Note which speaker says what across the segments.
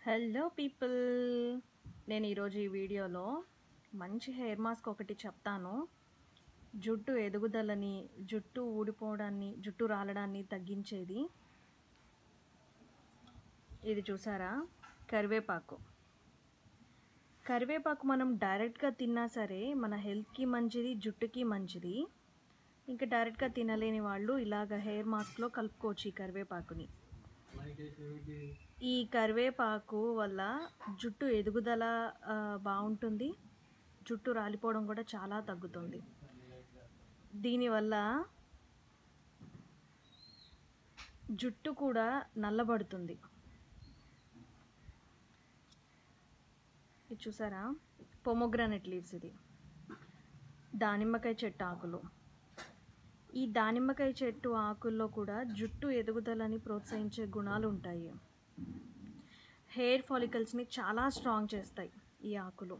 Speaker 1: hello people నేను ఈరోజు ఈ వీడియోలో మంచి హెయిర్ మాస్క్ ఒకటి చెప్తాను జుట్టు ఎదుగుదలని జుట్టు ఊడిపోవడాన్ని జుట్టు రాలడాన్ని తగ్గించేది ఇది చూసారా కరివేపాకు కరివేపాకు మనం డైరెక్ట్గా తిన్నా సరే మన హెల్త్కి మంచిది జుట్టుకి మంచిది ఇంకా డైరెక్ట్గా తినలేని వాళ్ళు ఇలాగ హెయిర్ మాస్క్లో కలుపుకోవచ్చు ఈ కరివేపాకుని ఈ కరివేపాకు వల్ల జుట్టు ఎదుగుదల ఆ, బాగుంటుంది జుట్టు రాలిపోవడం కూడా చాలా తగ్గుతుంది దీనివల్ల జుట్టు కూడా నల్లబడుతుంది ఇది చూసారా పొమోగ్రానెట్ లీవ్స్ ఇది దానిమ్మకాయ చెట్టు ఆకులు ఈ దానిమ్మకాయ చెట్టు ఆకుల్లో కూడా జుట్టు ఎదుగుదలని ప్రోత్సహించే గుణాలు ఉంటాయి హెయిర్ ఫాలికల్స్ని చాలా స్ట్రాంగ్ చేస్తాయి ఈ ఆకులు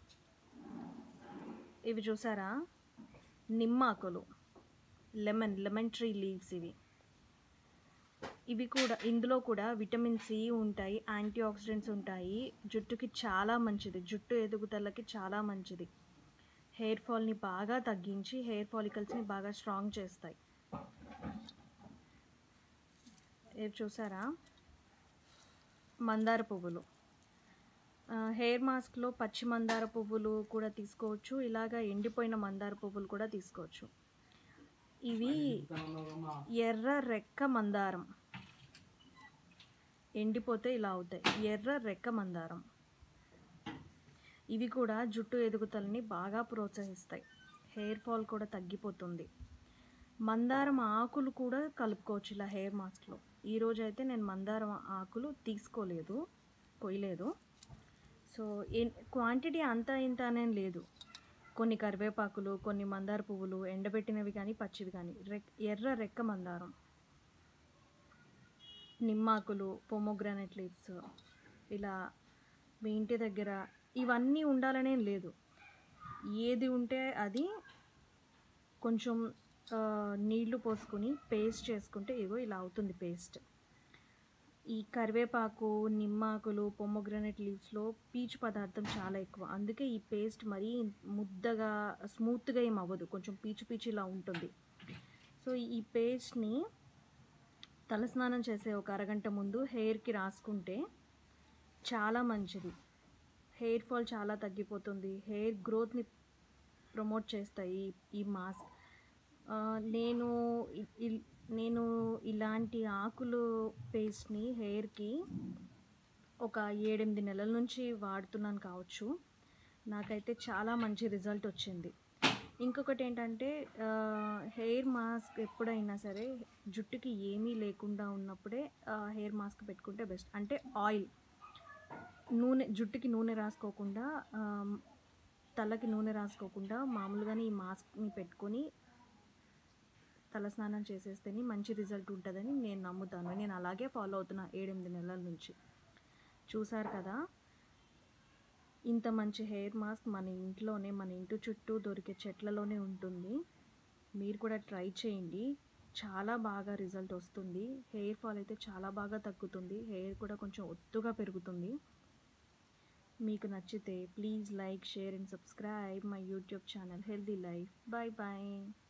Speaker 1: ఇవి చూసారా నిమ్మాకులు లెమన్ లెమన్ ట్రీ లీవ్స్ ఇవి ఇవి కూడా ఇందులో కూడా విటమిన్ సి ఉంటాయి యాంటీ ఆక్సిడెంట్స్ ఉంటాయి జుట్టుకి చాలా మంచిది జుట్టు ఎదుగుదలకి చాలా మంచిది హెయిర్ ఫాల్ని బాగా తగ్గించి హెయిర్ ఫాలికల్స్ని బాగా స్ట్రాంగ్ చేస్తాయి ఇవి చూసారా మందార పువ్వులు ఆ, హెయిర్ మాస్క్లో పచ్చి మందార పువ్వులు కూడా తీసుకోవచ్చు ఇలాగా ఎండిపోయిన మందార పువ్వులు కూడా తీసుకోవచ్చు ఇవి ఎర్ర రెక్క మందారం ఎండిపోతే ఇలా అవుతాయి ఎర్ర రెక్క మందారం ఇవి కూడా జుట్టు ఎదుగుదలని బాగా ప్రోత్సహిస్తాయి హెయిర్ ఫాల్ కూడా తగ్గిపోతుంది మందారం ఆకులు కూడా కలుపుకోవచ్చు ఇలా హెయిర్ మాస్క్లో ఈరోజు అయితే నేను మందారం ఆకులు తీసుకోలేదు కొయ్యలేదు సో క్వాంటిటీ అంతా ఇంత అనేం లేదు కొన్ని కరివేపాకులు కొన్ని మందార పువ్వులు ఎండబెట్టినవి కానీ పచ్చివి కానీ రెక్ ఎర్ర రెక్క మందారం నిమ్మాకులు పొమోగ్రానైట్ లీవ్స్ ఇలా మీ ఇంటి దగ్గర ఇవన్నీ ఉండాలనే లేదు ఏది ఉంటే అది కొంచెం ఆ, నీళ్లు పోసుకొని పేస్ట్ చేసుకుంటే ఇగో ఇలా అవుతుంది పేస్ట్ ఈ కరివేపాకు నిమ్మాకులు పొమ్మగ్రనేట్ లీవ్స్లో పీచు పదార్థం చాలా ఎక్కువ అందుకే ఈ పేస్ట్ మరీ ముద్దగా స్మూత్గా ఏం అవ్వదు కొంచెం పీచు పీచులా ఉంటుంది సో ఈ పేస్ట్ని తలస్నానం చేసే ఒక అరగంట ముందు హెయిర్కి రాసుకుంటే చాలా మంచిది హెయిర్ ఫాల్ చాలా తగ్గిపోతుంది హెయిర్ గ్రోత్ని ప్రమోట్ చేస్తాయి ఈ- ఈ మాస్క్ ఆ, నేను ఇ- ఇల్- నేను ఇలాంటి ఆకులు పేస్ట్ని హెయిర్కి ఒక ఏడెనిమిది నెలల నుంచి వాడుతున్నాను కావచ్చు నాకైతే చాలా మంచి రిజల్ట్ వచ్చింది ఇంకొకటి ఏంటంటే ఆ, హెయిర్ మాస్క్ ఎప్పుడైనా సరే జుట్టుకి ఏమీ లేకుండా ఉన్నప్పుడే ఆ, హెయిర్ మాస్క్ పెట్టుకుంటే బెస్ట్ అంటే ఆయిల్ నూనె జుట్టుకి నూనె రాసుకోకుండా ఆ, తలకి నూనె రాసుకోకుండా మామూలుగానే ఈ మాస్క్ని పెట్టుకొని తలస్నానం చేసేస్తేనే మంచి రిజల్ట్ ఉంటుందని నేను నమ్ముతాను నేను అలాగే ఫాలో అవుతున్నా ఏడెనిమిది నెలల నుంచి చూసారు కదా ఇంత మంచి హెయిర్ మాస్క్ మన ఇంట్లోనే మన ఇంటి చుట్టూ దొరికే చెట్లలోనే ఉంటుంది మీరు కూడా ట్రై చేయండి చాలా బాగా రిజల్ట్ వస్తుంది హెయిర్ ఫాల్ అయితే చాలా బాగా తగ్గుతుంది హెయిర్ కూడా కొంచెం ఒత్తుగా పెరుగుతుంది మీకు నచ్చితే please like share and subscribe my YouTube channel healthy life bye bye